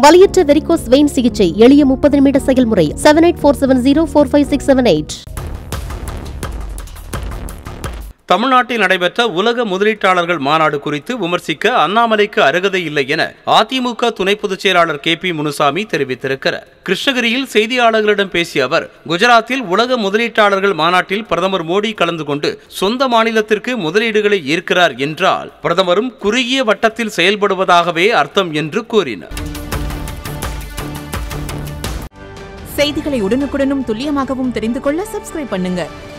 வலியற்ற varicose vein சிகிச்சை எளிய முப்பது நிமிட செயல்முறை seven eight four seven zero four five six seven eight தமிழ்நாட்டில் நடைபெற்ற உலக முதலீட்டாளர்கள் மாநாடு குறித்து விமர்சிக்க அண்ணாமலைக்கு அருகதை இல்லை என அதிமுக துணை பொதுச் செயலாளர் கே பி முனுசாமி தெரிவித்திருக்கிறார் கிருஷ்ணகிரியில் செய்தியாளர்களிடம் பேசிய அவர் குஜராத்தில் உலக முதலீட்டாளர்கள் மாநாட்டில் பிரதமர் மோடி கலந்து கொண்டு சொந்த மாநிலத்திற்கு முதலீடுகளை ஈர்க்கிறார் என்றால் பிரதமரும் குறுகிய வட்டத்தில் செயல்படுவதாகவே அர்த்தம் என்று கூறினார் செய்திகளை உடனுக்குடனும் துல்லியமாகவும் தெரிந்து கொள்ள சப்ஸ்கிரைப் பண்ணுங்க